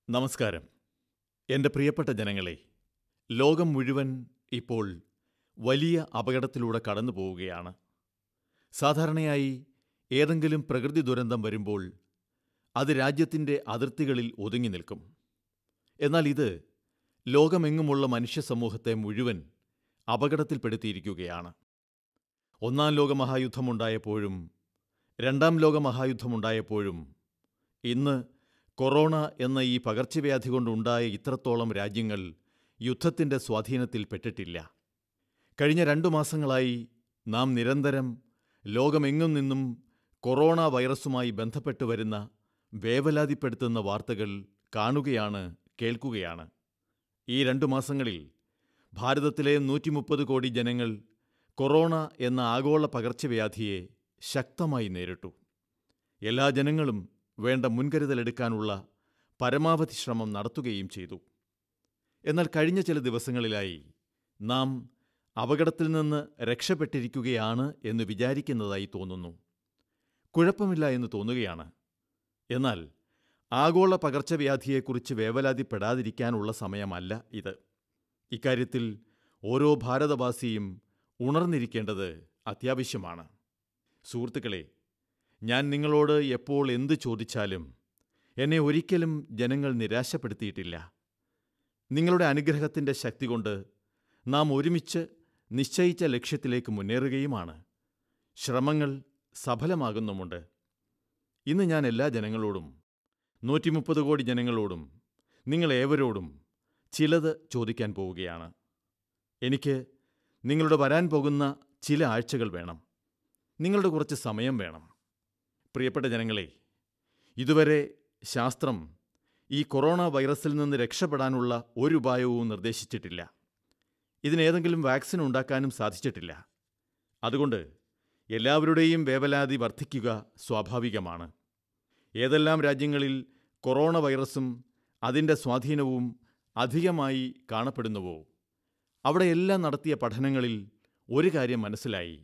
നമസ്കാരം എൻ്റെ പ്രിയപ്പെട്ട ജനങ്ങളെ ലോകം മുഴുവൻ ഇപ്പോൾ വലിയ അപകടത്തിലൂടെ കടന്നു പോവുകയാണ് സാധാരണയായി ഏതെങ്കിലും പ്രകൃതി ദുരന്തം വരുമ്പോൾ അത് രാജ്യത്തിൻ്റെ അതിർത്തികളിൽ ഒതുങ്ങി നിൽക്കും എന്നാൽ ഇത് ലോകമെങ്ങുമുള്ള മനുഷ്യസമൂഹത്തെ മുഴുവൻ അപകടത്തിൽപ്പെടുത്തിയിരിക്കുകയാണ് ഒന്നാം ലോകമഹായുദ്ധമുണ്ടായപ്പോഴും രണ്ടാം ലോകമഹായുദ്ധമുണ്ടായപ്പോഴും ഇന്ന് കൊറോണ എന്ന ഈ പകർച്ചവ്യാധി കൊണ്ടുണ്ടായ ഇത്രത്തോളം രാജ്യങ്ങൾ യുദ്ധത്തിൻ്റെ സ്വാധീനത്തിൽ പെട്ടിട്ടില്ല കഴിഞ്ഞ രണ്ടു മാസങ്ങളായി നാം നിരന്തരം ലോകമെങ്ങും നിന്നും കൊറോണ വൈറസുമായി ബന്ധപ്പെട്ട് വരുന്ന വേവലാതിപ്പെടുത്തുന്ന വാർത്തകൾ കാണുകയാണ് കേൾക്കുകയാണ് ഈ രണ്ടു മാസങ്ങളിൽ ഭാരതത്തിലെ നൂറ്റിമുപ്പത് കോടി ജനങ്ങൾ കൊറോണ എന്ന ആഗോള പകർച്ചവ്യാധിയെ ശക്തമായി നേരിട്ടു എല്ലാ ജനങ്ങളും വേണ്ട മുൻകരുതലെടുക്കാനുള്ള പരമാവധി ശ്രമം നടത്തുകയും ചെയ്തു എന്നാൽ കഴിഞ്ഞ ചില ദിവസങ്ങളിലായി നാം അപകടത്തിൽ നിന്ന് രക്ഷപ്പെട്ടിരിക്കുകയാണ് എന്ന് വിചാരിക്കുന്നതായി തോന്നുന്നു കുഴപ്പമില്ല എന്ന് തോന്നുകയാണ് എന്നാൽ ആഗോള പകർച്ചവ്യാധിയെക്കുറിച്ച് വേവലാതിപ്പെടാതിരിക്കാനുള്ള സമയമല്ല ഇത് ഇക്കാര്യത്തിൽ ഓരോ ഭാരതവാസിയും ഉണർന്നിരിക്കേണ്ടത് അത്യാവശ്യമാണ് സുഹൃത്തുക്കളെ ഞാൻ നിങ്ങളോട് എപ്പോൾ എന്ത് ചോദിച്ചാലും എന്നെ ഒരിക്കലും ജനങ്ങൾ നിരാശപ്പെടുത്തിയിട്ടില്ല നിങ്ങളുടെ അനുഗ്രഹത്തിൻ്റെ ശക്തി കൊണ്ട് നാം ഒരുമിച്ച് നിശ്ചയിച്ച ലക്ഷ്യത്തിലേക്ക് മുന്നേറുകയുമാണ് ശ്രമങ്ങൾ സഫലമാകുന്നുമുണ്ട് ഇന്ന് ഞാൻ എല്ലാ ജനങ്ങളോടും നൂറ്റിമുപ്പത് കോടി ജനങ്ങളോടും നിങ്ങളേവരോടും ചിലത് ചോദിക്കാൻ പോവുകയാണ് എനിക്ക് നിങ്ങളുടെ വരാൻ പോകുന്ന ചില ആഴ്ചകൾ വേണം നിങ്ങളുടെ കുറച്ച് സമയം വേണം പ്രിയപ്പെട്ട ജനങ്ങളെ ഇതുവരെ ശാസ്ത്രം ഈ കൊറോണ വൈറസിൽ നിന്ന് രക്ഷപ്പെടാനുള്ള ഒരു ഉപായവും നിർദ്ദേശിച്ചിട്ടില്ല ഇതിനേതെങ്കിലും വാക്സിൻ ഉണ്ടാക്കാനും സാധിച്ചിട്ടില്ല അതുകൊണ്ട് എല്ലാവരുടെയും വേവലാതി വർദ്ധിക്കുക സ്വാഭാവികമാണ് ഏതെല്ലാം രാജ്യങ്ങളിൽ കൊറോണ വൈറസും അതിൻ്റെ സ്വാധീനവും അധികമായി കാണപ്പെടുന്നുവോ അവിടെയെല്ലാം നടത്തിയ പഠനങ്ങളിൽ ഒരു കാര്യം മനസ്സിലായി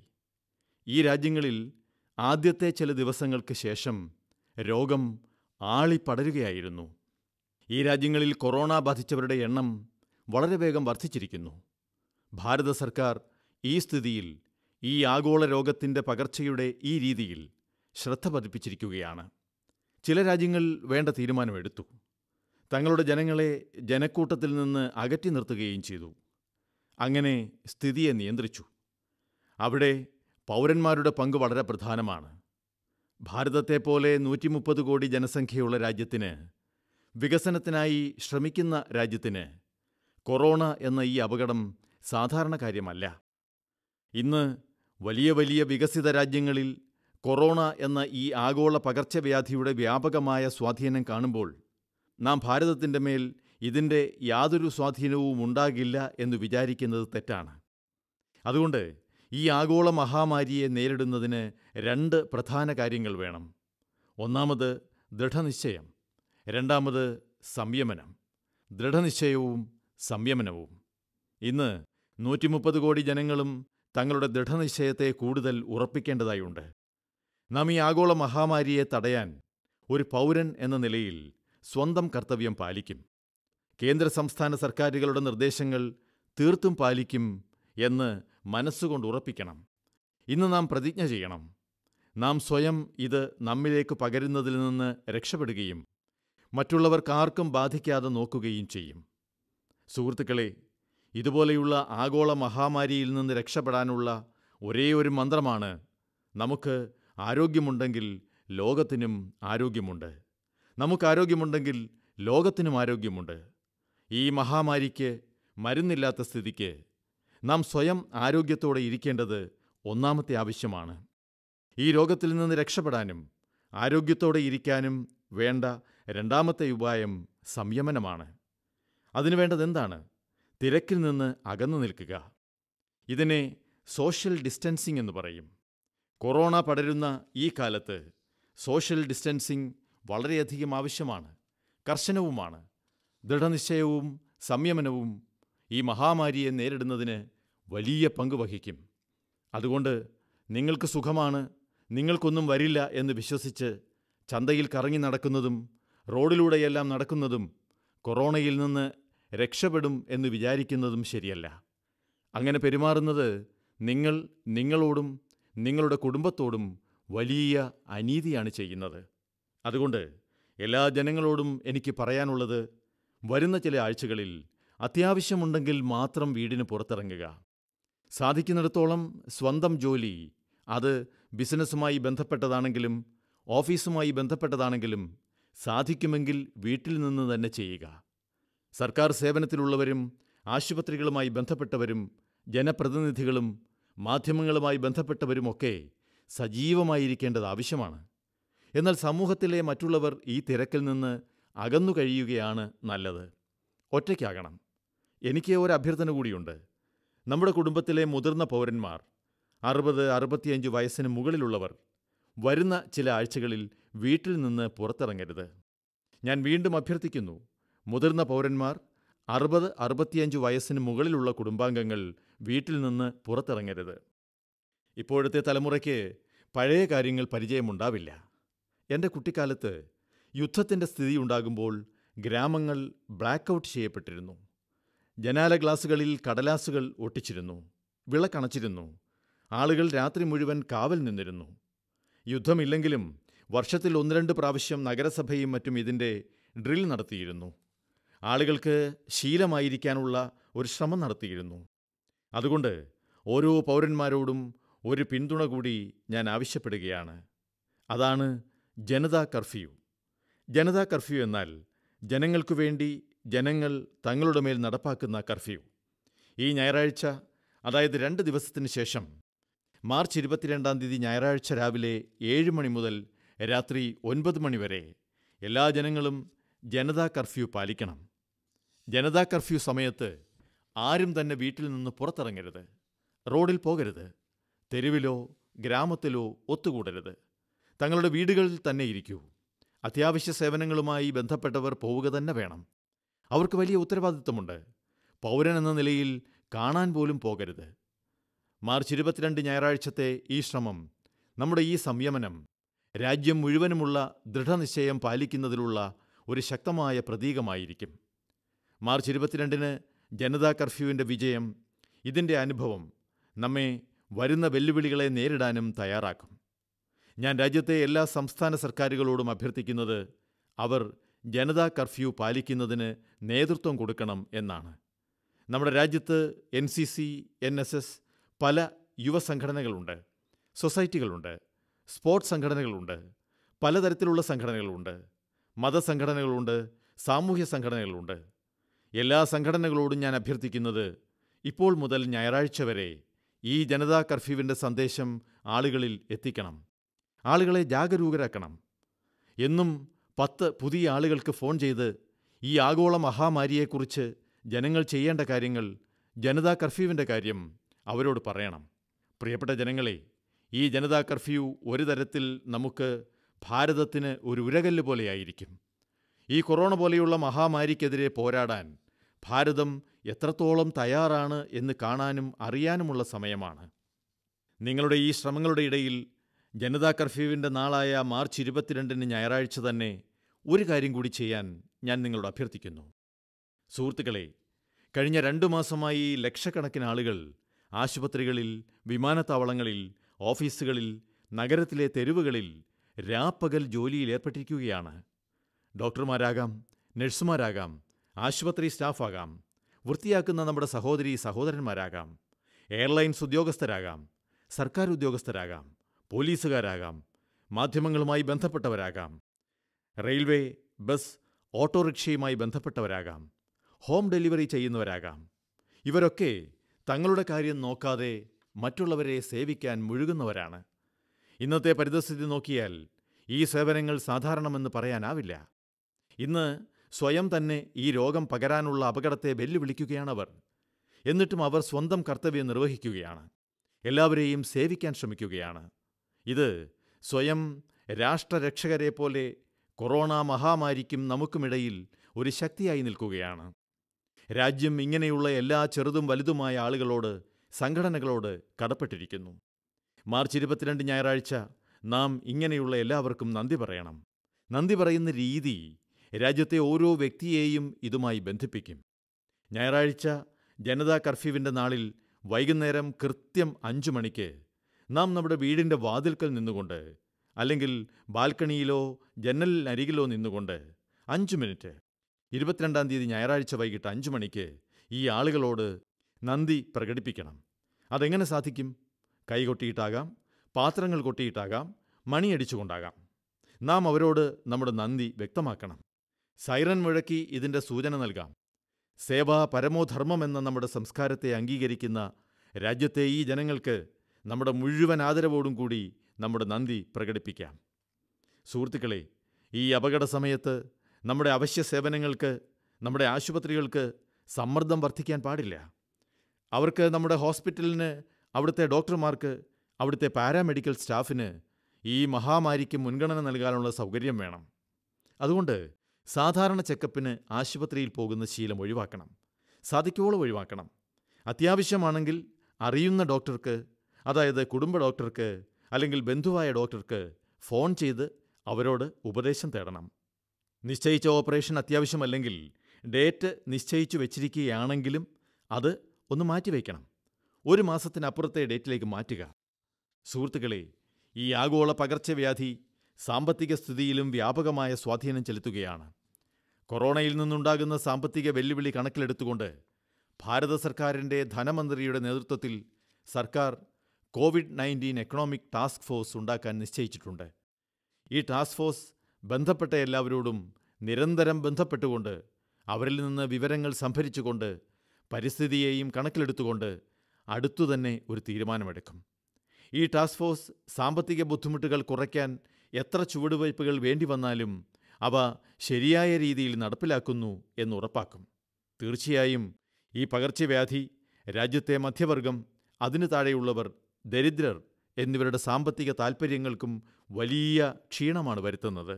ഈ രാജ്യങ്ങളിൽ ആദ്യത്തെ ചില ദിവസങ്ങൾക്ക് ശേഷം രോഗം ആളിപ്പടരുകയായിരുന്നു ഈ രാജ്യങ്ങളിൽ കൊറോണ ബാധിച്ചവരുടെ എണ്ണം വളരെ വേഗം വർദ്ധിച്ചിരിക്കുന്നു ഭാരത സർക്കാർ ഈ സ്ഥിതിയിൽ ഈ ആഗോള രോഗത്തിൻ്റെ പകർച്ചയുടെ ഈ രീതിയിൽ ശ്രദ്ധ പതിപ്പിച്ചിരിക്കുകയാണ് ചില രാജ്യങ്ങൾ വേണ്ട തീരുമാനമെടുത്തു തങ്ങളുടെ ജനങ്ങളെ ജനക്കൂട്ടത്തിൽ നിന്ന് അകറ്റി നിർത്തുകയും ചെയ്തു അങ്ങനെ സ്ഥിതിയെ നിയന്ത്രിച്ചു അവിടെ പൗരന്മാരുടെ പങ്ക് വളരെ പ്രധാനമാണ് ഭാരതത്തെപ്പോലെ നൂറ്റിമുപ്പത് കോടി ജനസംഖ്യയുള്ള രാജ്യത്തിന് വികസനത്തിനായി ശ്രമിക്കുന്ന രാജ്യത്തിന് കൊറോണ എന്ന ഈ അപകടം സാധാരണ കാര്യമല്ല ഇന്ന് വലിയ വലിയ വികസിത രാജ്യങ്ങളിൽ കൊറോണ എന്ന ഈ ആഗോള പകർച്ചവ്യാധിയുടെ വ്യാപകമായ സ്വാധീനം കാണുമ്പോൾ നാം ഭാരതത്തിൻ്റെ മേൽ ഇതിൻ്റെ യാതൊരു സ്വാധീനവും ഉണ്ടാകില്ല എന്ന് വിചാരിക്കുന്നത് തെറ്റാണ് അതുകൊണ്ട് ഈ ആഗോള മഹാമാരിയെ നേരിടുന്നതിന് രണ്ട് പ്രധാന കാര്യങ്ങൾ വേണം ഒന്നാമത് ദൃഢനിശ്ചയം രണ്ടാമത് സംയമനം ദൃഢനിശ്ചയവും സംയമനവും ഇന്ന് നൂറ്റിമുപ്പത് കോടി ജനങ്ങളും തങ്ങളുടെ ദൃഢനിശ്ചയത്തെ കൂടുതൽ ഉറപ്പിക്കേണ്ടതായുണ്ട് നാം ഈ ആഗോള മഹാമാരിയെ തടയാൻ ഒരു പൗരൻ എന്ന നിലയിൽ സ്വന്തം കർത്തവ്യം പാലിക്കും കേന്ദ്ര സംസ്ഥാന സർക്കാരുകളുടെ നിർദ്ദേശങ്ങൾ തീർത്തും പാലിക്കും എന്ന് മനസ്സുകൊണ്ട് ഉറപ്പിക്കണം ഇന്ന് നാം പ്രതിജ്ഞ ചെയ്യണം നാം സ്വയം ഇത് നമ്മിലേക്ക് പകരുന്നതിൽ നിന്ന് രക്ഷപ്പെടുകയും മറ്റുള്ളവർക്കാർക്കും ബാധിക്കാതെ നോക്കുകയും ചെയ്യും സുഹൃത്തുക്കളെ ഇതുപോലെയുള്ള ആഗോള മഹാമാരിയിൽ നിന്ന് രക്ഷപ്പെടാനുള്ള ഒരേ ഒരു മന്ത്രമാണ് നമുക്ക് ആരോഗ്യമുണ്ടെങ്കിൽ ലോകത്തിനും ആരോഗ്യമുണ്ട് നമുക്ക് ആരോഗ്യമുണ്ടെങ്കിൽ ലോകത്തിനും ആരോഗ്യമുണ്ട് ഈ മഹാമാരിക്ക് മരുന്നില്ലാത്ത സ്ഥിതിക്ക് നാം സ്വയം ആരോഗ്യത്തോടെ ഇരിക്കേണ്ടത് ഒന്നാമത്തെ ആവശ്യമാണ് ഈ രോഗത്തിൽ നിന്ന് രക്ഷപ്പെടാനും ആരോഗ്യത്തോടെ ഇരിക്കാനും വേണ്ട രണ്ടാമത്തെ ഉപായം സംയമനമാണ് അതിനു വേണ്ടതെന്താണ് തിരക്കിൽ നിന്ന് അകന്നു നിൽക്കുക ഇതിനെ സോഷ്യൽ ഡിസ്റ്റൻസിംഗ് എന്ന് പറയും കൊറോണ പടരുന്ന ഈ കാലത്ത് സോഷ്യൽ ഡിസ്റ്റൻസിംഗ് വളരെയധികം ആവശ്യമാണ് കർശനവുമാണ് ദൃഢനിശ്ചയവും സംയമനവും ഈ മഹാമാരിയെ നേരിടുന്നതിന് വലിയ പങ്ക് വഹിക്കും അതുകൊണ്ട് നിങ്ങൾക്ക് സുഖമാണ് നിങ്ങൾക്കൊന്നും വരില്ല എന്ന് വിശ്വസിച്ച് ചന്തയിൽ കറങ്ങി നടക്കുന്നതും റോഡിലൂടെയെല്ലാം നടക്കുന്നതും കൊറോണയിൽ നിന്ന് രക്ഷപ്പെടും എന്ന് വിചാരിക്കുന്നതും ശരിയല്ല അങ്ങനെ പെരുമാറുന്നത് നിങ്ങൾ നിങ്ങളോടും നിങ്ങളുടെ കുടുംബത്തോടും വലിയ അനീതിയാണ് ചെയ്യുന്നത് അതുകൊണ്ട് എല്ലാ ജനങ്ങളോടും എനിക്ക് പറയാനുള്ളത് വരുന്ന ചില ആഴ്ചകളിൽ അത്യാവശ്യമുണ്ടെങ്കിൽ മാത്രം വീടിന് പുറത്തിറങ്ങുക സാധിക്കുന്നിടത്തോളം സ്വന്തം ജോലി അത് ബിസിനസ്സുമായി ബന്ധപ്പെട്ടതാണെങ്കിലും ഓഫീസുമായി ബന്ധപ്പെട്ടതാണെങ്കിലും സാധിക്കുമെങ്കിൽ വീട്ടിൽ നിന്ന് തന്നെ ചെയ്യുക സർക്കാർ സേവനത്തിലുള്ളവരും ആശുപത്രികളുമായി ബന്ധപ്പെട്ടവരും ജനപ്രതിനിധികളും മാധ്യമങ്ങളുമായി ബന്ധപ്പെട്ടവരുമൊക്കെ സജീവമായിരിക്കേണ്ടത് ആവശ്യമാണ് എന്നാൽ സമൂഹത്തിലെ മറ്റുള്ളവർ ഈ തിരക്കിൽ നിന്ന് അകന്നു കഴിയുകയാണ് നല്ലത് ഒറ്റയ്ക്കാകണം എനിക്ക് ഒരു അഭ്യർത്ഥന കൂടിയുണ്ട് നമ്മുടെ കുടുംബത്തിലെ മുതിർന്ന പൗരന്മാർ അറുപത് അറുപത്തിയഞ്ച് വയസ്സിന് മുകളിലുള്ളവർ വരുന്ന ചില ആഴ്ചകളിൽ വീട്ടിൽ നിന്ന് പുറത്തിറങ്ങരുത് ഞാൻ വീണ്ടും അഭ്യർത്ഥിക്കുന്നു മുതിർന്ന പൗരന്മാർ അറുപത് അറുപത്തിയഞ്ച് വയസ്സിന് മുകളിലുള്ള കുടുംബാംഗങ്ങൾ വീട്ടിൽ നിന്ന് പുറത്തിറങ്ങരുത് ഇപ്പോഴത്തെ തലമുറയ്ക്ക് പഴയ കാര്യങ്ങൾ പരിചയമുണ്ടാവില്ല എൻ്റെ കുട്ടിക്കാലത്ത് യുദ്ധത്തിൻ്റെ സ്ഥിതി ഉണ്ടാകുമ്പോൾ ഗ്രാമങ്ങൾ ബ്ലാക്ക് ഔട്ട് ചെയ്യപ്പെട്ടിരുന്നു ജനാല ഗ്ലാസുകളിൽ കടലാസുകൾ ഒട്ടിച്ചിരുന്നു വിളക്കണച്ചിരുന്നു ആളുകൾ രാത്രി മുഴുവൻ കാവൽ നിന്നിരുന്നു യുദ്ധമില്ലെങ്കിലും വർഷത്തിൽ ഒന്ന് രണ്ട് പ്രാവശ്യം നഗരസഭയും മറ്റും ഇതിൻ്റെ ഡ്രിൽ നടത്തിയിരുന്നു ആളുകൾക്ക് ശീലമായിരിക്കാനുള്ള ഒരു ശ്രമം നടത്തിയിരുന്നു അതുകൊണ്ട് ഓരോ പൗരന്മാരോടും ഒരു പിന്തുണ കൂടി ഞാൻ ആവശ്യപ്പെടുകയാണ് അതാണ് ജനതാ കർഫ്യൂ ജനതാ കർഫ്യൂ എന്നാൽ ജനങ്ങൾക്കു വേണ്ടി ജനങ്ങൾ തങ്ങളുടെ മേൽ നടപ്പാക്കുന്ന കർഫ്യൂ ഈ ഞായറാഴ്ച അതായത് രണ്ട് ദിവസത്തിന് ശേഷം മാർച്ച് ഇരുപത്തിരണ്ടാം തീയതി ഞായറാഴ്ച രാവിലെ ഏഴ് മണി മുതൽ രാത്രി ഒൻപത് മണി വരെ എല്ലാ ജനങ്ങളും ജനതാ കർഫ്യൂ പാലിക്കണം ജനതാ കർഫ്യൂ സമയത്ത് ആരും തന്നെ വീട്ടിൽ നിന്ന് പുറത്തിറങ്ങരുത് റോഡിൽ പോകരുത് തെരുവിലോ ഗ്രാമത്തിലോ ഒത്തുകൂടരുത് തങ്ങളുടെ വീടുകളിൽ തന്നെ ഇരിക്കൂ അത്യാവശ്യ സേവനങ്ങളുമായി ബന്ധപ്പെട്ടവർ പോവുക തന്നെ വേണം അവർക്ക് വലിയ ഉത്തരവാദിത്വമുണ്ട് പൗരൻ എന്ന നിലയിൽ കാണാൻ പോലും പോകരുത് മാർച്ച് ഇരുപത്തിരണ്ട് ഞായറാഴ്ചത്തെ ഈ ശ്രമം നമ്മുടെ ഈ സംയമനം രാജ്യം മുഴുവനുമുള്ള ദൃഢനിശ്ചയം പാലിക്കുന്നതിലുള്ള ഒരു ശക്തമായ പ്രതീകമായിരിക്കും മാർച്ച് ഇരുപത്തിരണ്ടിന് ജനതാ കർഫ്യൂവിൻ്റെ വിജയം ഇതിൻ്റെ അനുഭവം നമ്മെ വരുന്ന വെല്ലുവിളികളെ നേരിടാനും തയ്യാറാക്കും ഞാൻ രാജ്യത്തെ എല്ലാ സംസ്ഥാന സർക്കാരുകളോടും അഭ്യർത്ഥിക്കുന്നത് അവർ ജനതാ കർഫ്യൂ പാലിക്കുന്നതിന് നേതൃത്വം കൊടുക്കണം എന്നാണ് നമ്മുടെ രാജ്യത്ത് N C C N S S പല യുവസംഘടനകളുണ്ട് സൊസൈറ്റികളുണ്ട് സ്പോർട്സ് സംഘടനകളുണ്ട് പലതരത്തിലുള്ള സംഘടനകളുണ്ട് മതസംഘടനകളുണ്ട് സാമൂഹ്യ സംഘടനകളുണ്ട് എല്ലാ സംഘടനകളോടും ഞാൻ അഭ്യർത്ഥിക്കുന്നത് ഇപ്പോൾ മുതൽ ഞായറാഴ്ച വരെ ഈ ജനതാ കർഫ്യൂവിൻ്റെ സന്ദേശം ആളുകളിൽ എത്തിക്കണം ആളുകളെ ജാഗരൂകരാക്കണം എന്നും പത്ത് പുതിയ ആളുകൾക്ക് ഫോൺ ചെയ്ത് ഈ ആഗോള മഹാമാരിയെക്കുറിച്ച് ജനങ്ങൾ ചെയ്യേണ്ട കാര്യങ്ങൾ ജനതാ കർഫ്യൂവിൻ്റെ കാര്യം അവരോട് പറയണം പ്രിയപ്പെട്ട ജനങ്ങളെ ഈ ജനതാ കർഫ്യൂ ഒരു തരത്തിൽ നമുക്ക് ഭാരതത്തിന് ഒരു ഉരകല്ല് പോലെയായിരിക്കും ഈ കൊറോണ പോലെയുള്ള മഹാമാരിക്കെതിരെ പോരാടാൻ ഭാരതം എത്രത്തോളം തയ്യാറാണ് എന്ന് കാണാനും അറിയാനുമുള്ള സമയമാണ് നിങ്ങളുടെ ഈ ശ്രമങ്ങളുടെ ഇടയിൽ ജനതാ കർഫ്യൂവിൻ്റെ നാളായ മാർച്ച് ഇരുപത്തിരണ്ടിന് ഞായറാഴ്ച തന്നെ ഒരു കാര്യം കൂടി ചെയ്യാൻ ഞാൻ നിങ്ങളോട് അഭ്യർത്ഥിക്കുന്നു സുഹൃത്തുക്കളെ കഴിഞ്ഞ രണ്ടു മാസമായി ലക്ഷക്കണക്കിന് ആളുകൾ ആശുപത്രികളിൽ വിമാനത്താവളങ്ങളിൽ ഓഫീസുകളിൽ നഗരത്തിലെ തെരുവുകളിൽ രാപ്പകൽ ജോലിയിൽ ഏർപ്പെട്ടിരിക്കുകയാണ് ഡോക്ടർമാരാകാം നഴ്സുമാരാകാം ആശുപത്രി സ്റ്റാഫാകാം വൃത്തിയാക്കുന്ന നമ്മുടെ സഹോദരി സഹോദരന്മാരാകാം എയർലൈൻസ് ഉദ്യോഗസ്ഥരാകാം സർക്കാർ ഉദ്യോഗസ്ഥരാകാം പോലീസുകാരാകാം മാധ്യമങ്ങളുമായി ബന്ധപ്പെട്ടവരാകാം റെയിൽവേ ബസ് ഓട്ടോറിക്ഷയുമായി ബന്ധപ്പെട്ടവരാകാം ഹോം ഡെലിവറി ചെയ്യുന്നവരാകാം ഇവരൊക്കെ തങ്ങളുടെ കാര്യം നോക്കാതെ മറ്റുള്ളവരെ സേവിക്കാൻ മുഴുകുന്നവരാണ് ഇന്നത്തെ പരിതസ്ഥിതി നോക്കിയാൽ ഈ സേവനങ്ങൾ സാധാരണമെന്ന് പറയാനാവില്ല ഇന്ന് സ്വയം തന്നെ ഈ രോഗം പകരാനുള്ള അപകടത്തെ വെല്ലുവിളിക്കുകയാണവർ എന്നിട്ടും അവർ സ്വന്തം കർത്തവ്യം നിർവഹിക്കുകയാണ് എല്ലാവരെയും സേവിക്കാൻ ശ്രമിക്കുകയാണ് ഇത് സ്വയം രാഷ്ട്രരക്ഷകരെ പോലെ കൊറോണ മഹാമാരിക്കും നമുക്കുമിടയിൽ ഒരു ശക്തിയായി നിൽക്കുകയാണ് രാജ്യം ഇങ്ങനെയുള്ള എല്ലാ ചെറുതും വലുതുമായ ആളുകളോട് സംഘടനകളോട് കടപ്പെട്ടിരിക്കുന്നു മാർച്ച് ഇരുപത്തിരണ്ട് ഞായറാഴ്ച നാം ഇങ്ങനെയുള്ള എല്ലാവർക്കും നന്ദി പറയണം നന്ദി പറയുന്ന രീതി രാജ്യത്തെ ഓരോ വ്യക്തിയെയും ഇതുമായി ബന്ധിപ്പിക്കും ഞായറാഴ്ച ജനതാ കർഫ്യൂവിൻ്റെ നാളിൽ വൈകുന്നേരം കൃത്യം അഞ്ചു മണിക്ക് നാം നമ്മുടെ വീടിൻ്റെ വാതിൽക്കൽ നിന്നുകൊണ്ട് അല്ലെങ്കിൽ ബാൽക്കണിയിലോ ജനലിനരികിലോ നിന്നുകൊണ്ട് അഞ്ച് മിനിറ്റ് ഇരുപത്തിരണ്ടാം തീയതി ഞായറാഴ്ച വൈകിട്ട് അഞ്ച് മണിക്ക് ഈ ആളുകളോട് നന്ദി പ്രകടിപ്പിക്കണം അതെങ്ങനെ സാധിക്കും കൈകൊട്ടിയിട്ടാകാം പാത്രങ്ങൾ കൊട്ടിയിട്ടാകാം മണിയടിച്ചുകൊണ്ടാകാം നാം അവരോട് നമ്മുടെ നന്ദി വ്യക്തമാക്കണം സൈറൻ മുഴക്കി ഇതിൻ്റെ സൂചന നൽകാം സേവാ പരമോധർമ്മം എന്ന നമ്മുടെ സംസ്കാരത്തെ അംഗീകരിക്കുന്ന രാജ്യത്തെ ഈ ജനങ്ങൾക്ക് നമ്മുടെ മുഴുവൻ ആദരവോടും കൂടി നമ്മുടെ നന്ദി പ്രകടിപ്പിക്കാം സുഹൃത്തുക്കളെ ഈ അപകട സമയത്ത് നമ്മുടെ അവശ്യ സേവനങ്ങൾക്ക് നമ്മുടെ ആശുപത്രികൾക്ക് സമ്മർദ്ദം വർദ്ധിക്കാൻ പാടില്ല അവർക്ക് നമ്മുടെ ഹോസ്പിറ്റലിന് അവിടുത്തെ ഡോക്ടർമാർക്ക് അവിടുത്തെ പാരാമെഡിക്കൽ സ്റ്റാഫിന് ഈ മഹാമാരിക്ക് മുൻഗണന നൽകാനുള്ള സൗകര്യം വേണം അതുകൊണ്ട് സാധാരണ ചെക്കപ്പിന് ആശുപത്രിയിൽ പോകുന്ന ശീലം ഒഴിവാക്കണം സാധിക്കുവോളം ഒഴിവാക്കണം അത്യാവശ്യമാണെങ്കിൽ അറിയുന്ന ഡോക്ടർക്ക് അതായത് കുടുംബ ഡോക്ടർക്ക് അല്ലെങ്കിൽ ബന്ധുവായ ഡോക്ടർക്ക് ഫോൺ ചെയ്ത് അവരോട് ഉപദേശം തേടണം നിശ്ചയിച്ച ഓപ്പറേഷൻ അത്യാവശ്യമല്ലെങ്കിൽ ഡേറ്റ് നിശ്ചയിച്ചു വെച്ചിരിക്കുകയാണെങ്കിലും അത് ഒന്ന് മാറ്റിവെക്കണം ഒരു മാസത്തിനപ്പുറത്തെ ഡേറ്റിലേക്ക് മാറ്റുക സുഹൃത്തുക്കളെ ഈ ആഗോള പകർച്ചവ്യാധി സാമ്പത്തിക സ്ഥിതിയിലും വ്യാപകമായ സ്വാധീനം ചെലുത്തുകയാണ് കൊറോണയിൽ നിന്നുണ്ടാകുന്ന സാമ്പത്തിക വെല്ലുവിളി കണക്കിലെടുത്തുകൊണ്ട് ഭാരത സർക്കാരിൻ്റെ ധനമന്ത്രിയുടെ നേതൃത്വത്തിൽ സർക്കാർ Covid nineteen economic task force ഉണ്ടാക്കാൻ നിശ്ചയിച്ചിട്ടുണ്ട് ഈ ടാസ്ക് ഫോഴ്സ് ബന്ധപ്പെട്ട എല്ലാവരോടും നിരന്തരം ബന്ധപ്പെട്ടുകൊണ്ട് അവരിൽ നിന്ന് വിവരങ്ങൾ സംഭരിച്ചുകൊണ്ട് പരിസ്ഥിതിയെയും കണക്കിലെടുത്തുകൊണ്ട് അടുത്തുതന്നെ ഒരു തീരുമാനമെടുക്കും ഈ ടാസ്ക് ഫോഴ്സ് സാമ്പത്തിക ബുദ്ധിമുട്ടുകൾ കുറയ്ക്കാൻ എത്ര ചുവടുവയ്പ്പുകൾ വേണ്ടി വന്നാലും അവ ശരിയായ രീതിയിൽ നടപ്പിലാക്കുന്നു എന്ന് ഉറപ്പാക്കും തീർച്ചയായും ഈ പകർച്ചവ്യാധി രാജ്യത്തെ മധ്യവർഗം അതിനു താഴെയുള്ളവർ ദരിദ്രർ എന്നിവരുടെ സാമ്പത്തിക താൽപ്പര്യങ്ങൾക്കും വലിയ ക്ഷീണമാണ് വരുത്തുന്നത്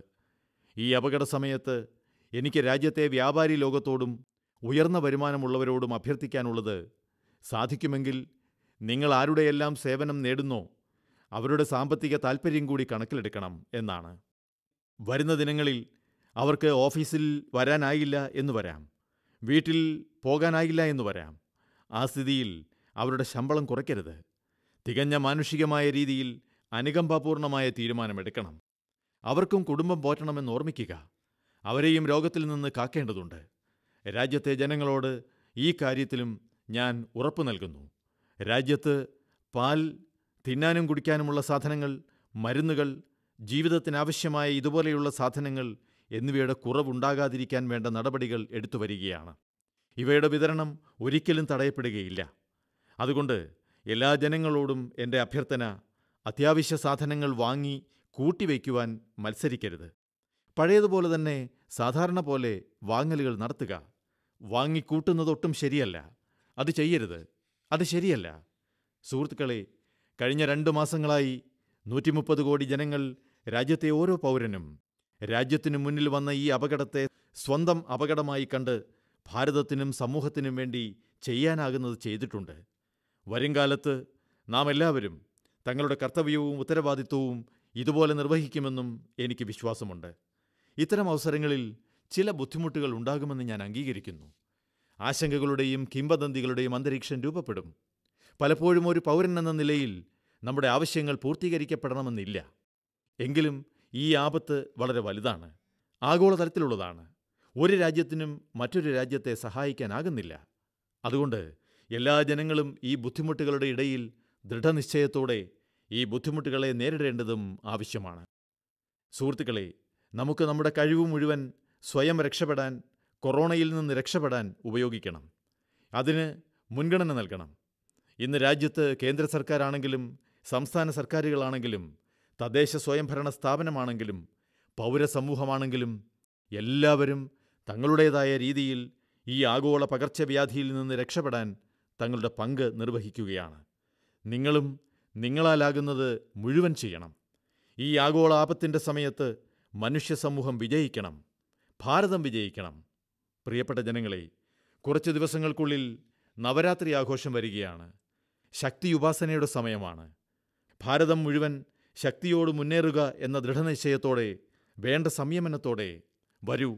ഈ അപകട സമയത്ത് എനിക്ക് രാജ്യത്തെ വ്യാപാരി ലോകത്തോടും ഉയർന്ന വരുമാനമുള്ളവരോടും അഭ്യർത്ഥിക്കാനുള്ളത് സാധിക്കുമെങ്കിൽ നിങ്ങൾ ആരുടെയെല്ലാം സേവനം നേടുന്നോ അവരുടെ സാമ്പത്തിക താൽപ്പര്യം കൂടി കണക്കിലെടുക്കണം എന്നാണ് വരുന്ന ദിനങ്ങളിൽ അവർക്ക് ഓഫീസിൽ വരാനായില്ല എന്ന് വരാം വീട്ടിൽ പോകാനായില്ല എന്ന് വരാം ആ സ്ഥിതിയിൽ അവരുടെ ശമ്പളം കുറയ്ക്കരുത് തികഞ്ഞ മാനുഷികമായ രീതിയിൽ അനുകമ്പാപൂർണമായ തീരുമാനമെടുക്കണം അവർക്കും കുടുംബം പോറ്റണമെന്ന് ഓർമ്മിക്കുക അവരെയും രോഗത്തിൽ നിന്ന് കാക്കേണ്ടതുണ്ട് രാജ്യത്തെ ജനങ്ങളോട് ഈ കാര്യത്തിലും ഞാൻ ഉറപ്പു നൽകുന്നു രാജ്യത്ത് പാൽ തിന്നാനും കുടിക്കാനുമുള്ള സാധനങ്ങൾ മരുന്നുകൾ ജീവിതത്തിനാവശ്യമായ ഇതുപോലെയുള്ള സാധനങ്ങൾ എന്നിവയുടെ കുറവുണ്ടാകാതിരിക്കാൻ വേണ്ട നടപടികൾ എടുത്തു വരികയാണ് ഇവയുടെ വിതരണം ഒരിക്കലും തടയപ്പെടുകയില്ല അതുകൊണ്ട് എല്ലാ ജനങ്ങളോടും എൻ്റെ അഭ്യർത്ഥന അത്യാവശ്യ സാധനങ്ങൾ വാങ്ങി കൂട്ടിവയ്ക്കുവാൻ മത്സരിക്കരുത് പഴയതുപോലെ തന്നെ സാധാരണ പോലെ വാങ്ങലുകൾ നടത്തുക വാങ്ങിക്കൂട്ടുന്നതൊട്ടും ശരിയല്ല അത് ചെയ്യരുത് അത് ശരിയല്ല സുഹൃത്തുക്കളെ കഴിഞ്ഞ രണ്ട് മാസങ്ങളായി നൂറ്റി മുപ്പത് കോടി ജനങ്ങൾ രാജ്യത്തെ ഓരോ പൗരനും രാജ്യത്തിനു മുന്നിൽ വന്ന ഈ അപകടത്തെ സ്വന്തം അപകടമായി കണ്ട് ഭാരതത്തിനും സമൂഹത്തിനും വേണ്ടി ചെയ്യാനാകുന്നത് ചെയ്തിട്ടുണ്ട് വരുംകാലത്ത് നാം എല്ലാവരും തങ്ങളുടെ കർത്തവ്യവും ഉത്തരവാദിത്വവും ഇതുപോലെ നിർവഹിക്കുമെന്നും എനിക്ക് വിശ്വാസമുണ്ട് ഇത്തരം അവസരങ്ങളിൽ ചില ബുദ്ധിമുട്ടുകൾ ഉണ്ടാകുമെന്ന് ഞാൻ അംഗീകരിക്കുന്നു ആശങ്കകളുടെയും കിംവദന്തികളുടെയും അന്തരീക്ഷം രൂപപ്പെടും പലപ്പോഴും ഒരു പൗരൻ എന്ന നിലയിൽ നമ്മുടെ ആവശ്യങ്ങൾ പൂർത്തീകരിക്കപ്പെടണമെന്നില്ല എങ്കിലും ഈ ആപത്ത് വളരെ വലുതാണ് ആഗോളതലത്തിലുള്ളതാണ് ഒരു രാജ്യത്തിനും മറ്റൊരു രാജ്യത്തെ സഹായിക്കാനാകുന്നില്ല അതുകൊണ്ട് എല്ലാ ജനങ്ങളും ഈ ബുദ്ധിമുട്ടുകളുടെ ഇടയിൽ ദൃഢനിശ്ചയത്തോടെ ഈ ബുദ്ധിമുട്ടുകളെ നേരിടേണ്ടതും ആവശ്യമാണ് സുഹൃത്തുക്കളെ നമുക്ക് നമ്മുടെ കഴിവ് മുഴുവൻ സ്വയം രക്ഷപ്പെടാൻ കൊറോണയിൽ നിന്ന് രക്ഷപ്പെടാൻ ഉപയോഗിക്കണം അതിന് മുൻഗണന നൽകണം ഇന്ന് രാജ്യത്ത് കേന്ദ്ര സർക്കാരാണെങ്കിലും സംസ്ഥാന സർക്കാരുകളാണെങ്കിലും തദ്ദേശ സ്വയംഭരണ സ്ഥാപനമാണെങ്കിലും പൗരസമൂഹമാണെങ്കിലും എല്ലാവരും തങ്ങളുടേതായ രീതിയിൽ ഈ ആഗോള പകർച്ചവ്യാധിയിൽ നിന്ന് രക്ഷപ്പെടാൻ തങ്ങളുടെ പങ്ക് നിർവഹിക്കുകയാണ് നിങ്ങളും നിങ്ങളാലാകുന്നത് മുഴുവൻ ചെയ്യണം ഈ ആഗോള ആപത്തിൻ്റെ സമയത്ത് മനുഷ്യ സമൂഹം വിജയിക്കണം ഭാരതം വിജയിക്കണം പ്രിയപ്പെട്ട ജനങ്ങളെ കുറച്ച് ദിവസങ്ങൾക്കുള്ളിൽ നവരാത്രി ആഘോഷം വരികയാണ് ശക്തി ഉപാസനയുടെ സമയമാണ് ഭാരതം മുഴുവൻ ശക്തിയോട് മുന്നേറുക എന്ന ദൃഢനിശ്ചയത്തോടെ വേണ്ട സംയമനത്തോടെ വരൂ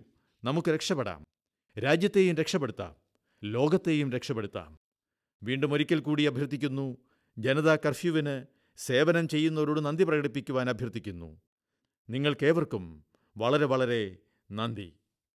നമുക്ക് രക്ഷപ്പെടാം രാജ്യത്തെയും രക്ഷപ്പെടുത്താം ലോകത്തെയും രക്ഷപ്പെടുത്താം വീണ്ടും ഒരിക്കൽ കൂടി അഭ്യർത്ഥിക്കുന്നു ജനതാ കർഫ്യൂവിന് സേവനം ചെയ്യുന്നവരോട് നന്ദി പ്രകടിപ്പിക്കുവാൻ അഭ്യർത്ഥിക്കുന്നു നിങ്ങൾക്കേവർക്കും വളരെ വളരെ നന്ദി